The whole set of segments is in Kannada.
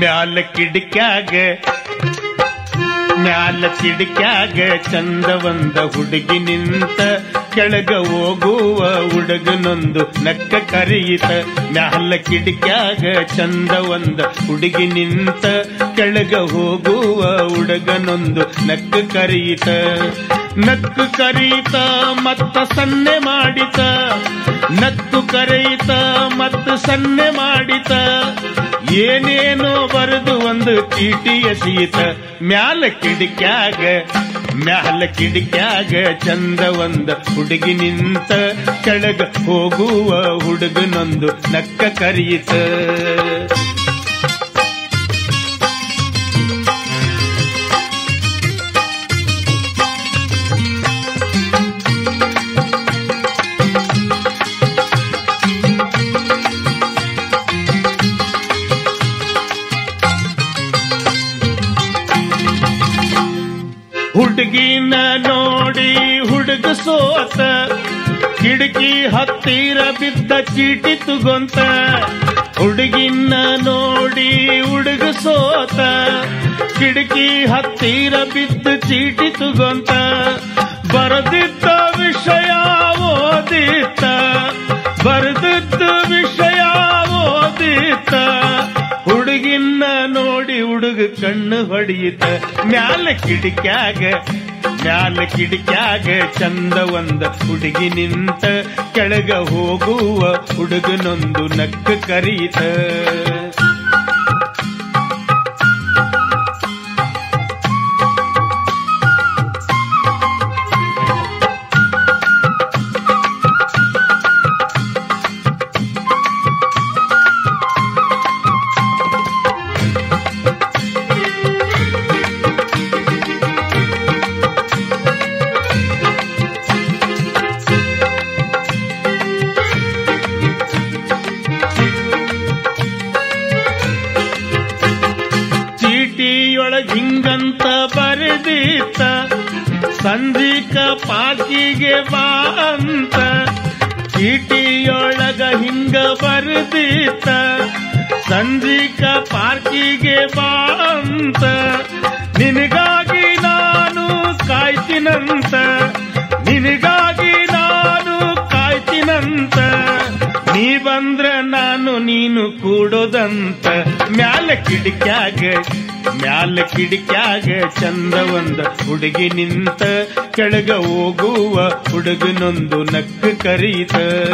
ಮ್ಯಾಲ ಕಿಡಿಕ್ಯಾಗ ಮ್ಯಾಲ ಕಿಡಿಕ್ಯಾಗ ಚಂದ ಒಂದ ಹುಡುಗಿ ನಿಂತ ಕೆಳಗ ಹೋಗುವ ಹುಡುಗನೊಂದು ನಕ್ಕ ಕರೆಯಿತ ಮ್ಯಾಲ ಕಿಡಿಕ್ಯಾಗ ಚಂದ ಒಂದ ಹುಡುಗಿ ನಿಂತ ಕೆಳಗ ಹೋಗುವ ಹುಡುಗನೊಂದು ನಕ್ಕ ಕರೆಯಿತ ನಕ್ಕು ಕರೀತ ಮತ್ತ ಸನ್ನೆ ಮಾಡಿತ ನಕ್ಕು ಕರೆಯಿತ ಮತ್ತು ಸನ್ನೆ ಮಾಡಿತ ಏನೇನೋ ಬರೆದು ಒಂದು ಚೀಟಿ ಎಸೆಯಿತ ಮ್ಯಾಲ ಕಿಡಿಕ್ಯಾಗ ಮ್ಯಾಲ ಕಿಡಿಕ್ಯಾಗ ಚಂದ ಒಂದ ಹುಡುಗಿ ನಿಂತ ಕೆಳಗ ಹೋಗುವ ಹುಡುಗನೊಂದು ನಕ್ಕ ಕರೆಯಿತ ಹುಡುಗಿನ ನೋಡಿ ಹುಡುಗ ಸೋತ ಕಿಟಕಿ ಹತ್ತಿರ ಬಿದ್ದ ಚೀಟಿ ತುಗೊಂತ ಹುಡುಗಿನ ನೋಡಿ ಹುಡುಗ ಸೋತ ಕಿಟಕಿ ಹತ್ತಿರ ಬಿದ್ದ ಚೀಟಿ ತುಗೊಂತ ಬರದಿದ್ದ ವಿಷಯ ಓದಿತ್ತ ಬರೆದಿದ್ದ ವಿಷಯ ಓದಿತ್ತ ಹುಡುಗಿನ್ನ ನೋಡಿ ಹುಡುಗ ಕಣ್ಣು ಹೊಡೆಯಿತ ಮ್ಯಾಲ ಕಿಡಿಕ್ಯಾಗ ಮ್ಯಾಲ ಕಿಡಿಕ್ಯಾಗ ಚಂದ ಒಂದ ಹುಡುಗಿ ನಿಂತ ಕೆಳಗ ಹೋಗುವ ಹುಡುಗನೊಂದು ನಕ್ಕ ಕರೀತ ಚೀಟಿಯೊಳಗ್ ಹಿಂಗಂತ ಬರೆದಿತ್ತ ಸಂಜಿಕ ಪಾಕಿಗೆ ಬಾ ಅಂತ ಚೀಟಿಯೊಳಗ ಹಿಂಗ ಬರೆದಿತ್ತ ಸಂಜಿಕ ಪಾರ್ಕಿಗೆ ಬಾ ಅಂತ ನಿನಗಾಗಿ ನಾನು ಕಾಯ್ತಿನಂತ ನಿನಗಾಗಿ ನಾನು ಕಾಯ್ತಿನಂತ ನೀ ಬಂದ್ರ ನಾನು ನೀನು ಕೂಡೋದಂತ ಮ್ಯಾಲ ಕಿಡಿಕ್ಯಾಗ ಮ್ಯಾಲ ಕಿಡಿಕ್ಯಾಗ ಚಂದ ಒಂದ ಹುಡುಗಿ ನಿಂತ ಕೆಳಗ ಹೋಗುವ ಹುಡುಗನೊಂದು ನಕ್ಕ ಕರೀತ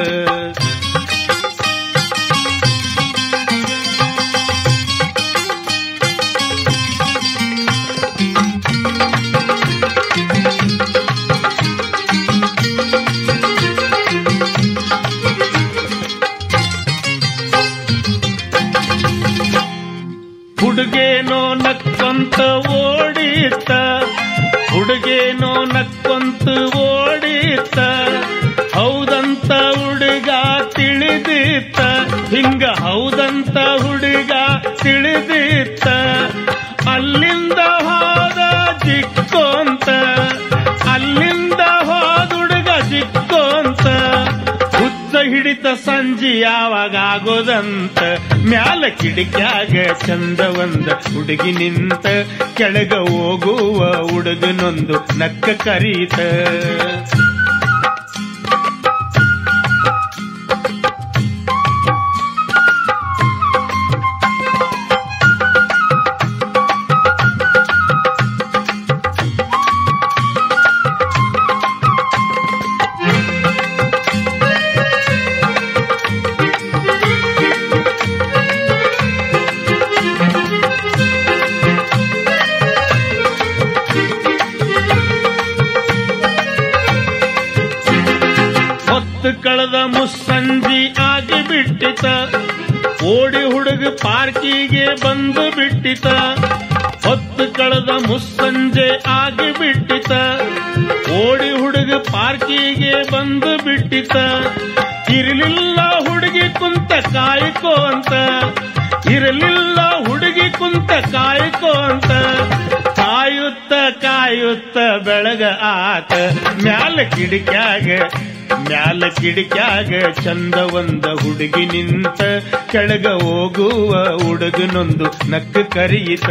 ಹುಡುಗೇನೋ ನಕ್ಕೊಂತ ಓಡಿತ್ತ ಹುಡುಗೇನೋ ನಕ್ಕೊಂತ ಓಡಿತ್ತ ಹೌದಂತ ಹುಡುಗ ತಿಳಿದಿತ್ತ ಹಿಂಗ ಹೌದಂತ ಹುಡುಗ ತಿಳಿದಿತ್ತ ಅಲ್ಲಿಂದ ಹೋದ ಜಿಕ್ಕೋಂತ ಅಲ್ಲಿಂದ ಹೋದ ಹುಡುಗ ಜಿಕ್ಕೋಂತ ಹುಚ್ಚ ಹಿಡಿತ ಸಂಜೆ ಯಾವಾಗ ಆಗೋದಂತ ಮ್ಯಾಲ ಕಿಡಿಕ್ಯಾಗ ಚಂದ ಒಂದ ಹುಡುಗಿ ನಿಂತ ಕೆಳಗ ಹೋಗುವ ಹುಡುಗನೊಂದು ನಕ್ಕ ಕರೀತ ಹೊತ್ತು ಕಳೆದ ಮುಸ್ಸಂಜಿ ಆಗಿ ಬಿಟ್ಟಿತ ಓಡಿ ಹುಡುಗ ಪಾರ್ಕಿಗೆ ಬಂದು ಬಿಟ್ಟಿತ ಹೊತ್ತು ಕಳೆದ ಮುಸ್ಸಂಜೆ ಆಗಿ ಬಿಟ್ಟಿತ ಓಡಿ ಹುಡುಗ ಪಾರ್ಕಿಗೆ ಬಂದು ಬಿಟ್ಟಿತ ಇರಲಿಲ್ಲ ಹುಡುಗಿ ಕುಂತ ಕಾಯ್ಕೋ ಅಂತ ಇರಲಿಲ್ಲ ಹುಡುಗಿ ಕುಂತ ಕಾಯ್ಕೋ ಅಂತ ಕಾಯುತ್ತ ಕಾಯುತ್ತ ಬೆಳಗ ಆತ ಮ್ಯಾಲ ಕಿಡಿಕ್ಯಾಗ ಮ್ಯಾಲ ಕಿಡಿಕ್ಯಾಗ ಚಂದ ಒಂದ ಹುಡುಗಿ ನಿಂತ ಕೆಳಗ ಹೋಗುವ ಹುಡುಗನೊಂದು ನಕ್ಕ ಕರಿಯಿತ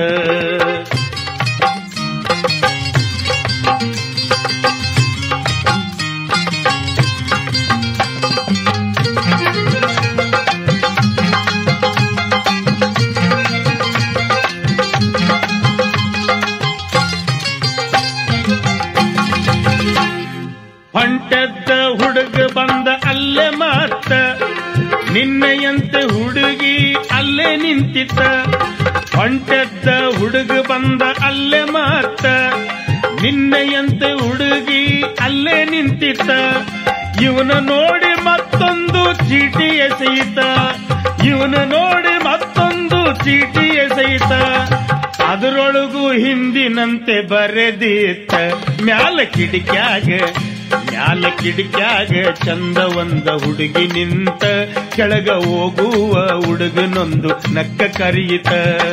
ಹೊಂಟದ್ದ ಹುಡುಗ ಬಂದ ಅಲ್ಲೇ ಮಾತ ನಿನ್ನೆಯಂತೆ ಹುಡುಗಿ ಅಲ್ಲೇ ನಿಂತಿತ್ತ ಹೊಂಟದ್ದ ಹುಡುಗ ಬಂದ ಅಲ್ಲೇ ಮಾತ ನಿನ್ನೆಯಂತೆ ಹುಡುಗಿ ಅಲ್ಲೇ ನಿಂತಿತ್ತ ಇವನ ನೋಡಿ ಮತ್ತೊಂದು ಚೀಟಿ ಎಸೆಯಿತ ಇವನ ನೋಡಿ ಮತ್ತೊಂದು ಚೀಟಿ ಎಸೆಯಿತ ಅದರೊಳಗೂ ಹಿಂದಿನಂತೆ ಬರೆದಿತ್ತ ಮ್ಯಾಲ ಕಿಡಿಕ್ಯಾಗ ಮ್ಯಾಲ ಕಿಡಿಕ್ಯಾಗ ಚಂದ ಒಂದ ಹುಡುಗಿ ನಿಂತ ಕೆಳಗ ಹೋಗುವ ಹುಡುಗನೊಂದು ನಕ್ಕ ಕರಿಯಿತ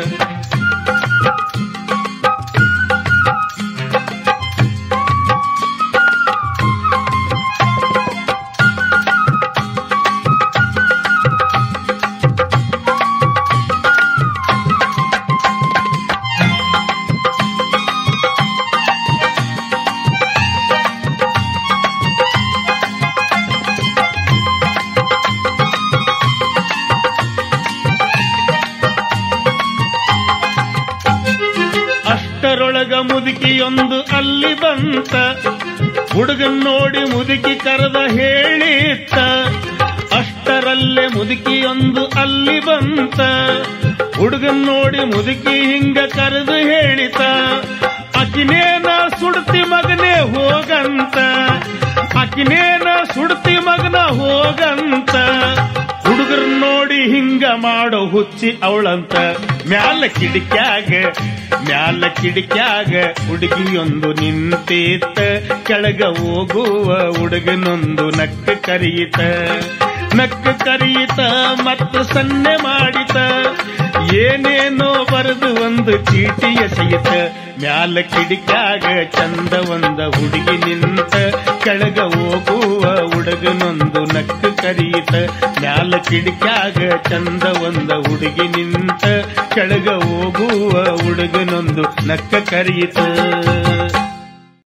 ಅಷ್ಟರೊಳಗ ಮುದುಕಿಯೊಂದು ಅಲ್ಲಿ ಬಂತ ಹುಡುಗನ್ ನೋಡಿ ಮುದುಕಿ ಕರೆದ ಹೇಳಿತ್ತ ಅಷ್ಟರಲ್ಲೇ ಮುದುಕಿಯೊಂದು ಅಲ್ಲಿ ಬಂತ ಹುಡುಗನ್ ನೋಡಿ ಮುದುಕಿ ಹಿಂಗ ಕರೆದು ಹೇಳಿತ ಅಕಿನೇನ ಸುಡ್ತಿ ಮಗನೇ ಹೋಗಂತ ಅಕಿನೇನ ಸುಡ್ತಿ ಮಗನ ಹೋಗಂತ ಹುಡುಗರ್ ನೋಡಿ ಹಿಂಗ ಮಾಡೋ ಹುಚ್ಚಿ ಅವಳಂತ ಮ್ಯಾಲ ಕಿಡಿಕ್ಯಾಗ ಮ್ಯಾಲ ಕಿಡಿಕ್ಯಾಗ ಹುಡುಗಿಯೊಂದು ನಿಂತಿತ್ತ ಕೆಳಗ ಹೋಗುವ ಹುಡುಗನೊಂದು ನಕ್ಕ ಕರಿಯಿತ ನಕ್ಕ ಕರಿಯಿತ ಮತ್ತು ಸನ್ನೆ ಮಾಡಿತ ಏನೇನೋ ಬರೆದು ಒಂದು ಚೀಟಿ ಎಸೆಯಿತ ಮ್ಯಾಲ ಕಿಡಿಕ್ಯಾಗ ಚಂದ ಒಂದ ಹುಡುಗಿ ನಿಂತ ಕೆಳಗ ಹೋಗುವ ಹುಡುಗನೊಂದು ನಕ್ಕ ಕರಿಯಿತ ಮ್ಯಾಲ ಕಿಡಿಕ್ಯಾಗ ಚಂದ ಒಂದ ಹುಡುಗಿ ನಿಂತ ಕೆಳಗ ಹೋಗುವ ಹುಡುಗನೊಂದು ನಕ್ಕ ಕರಿಯಿತ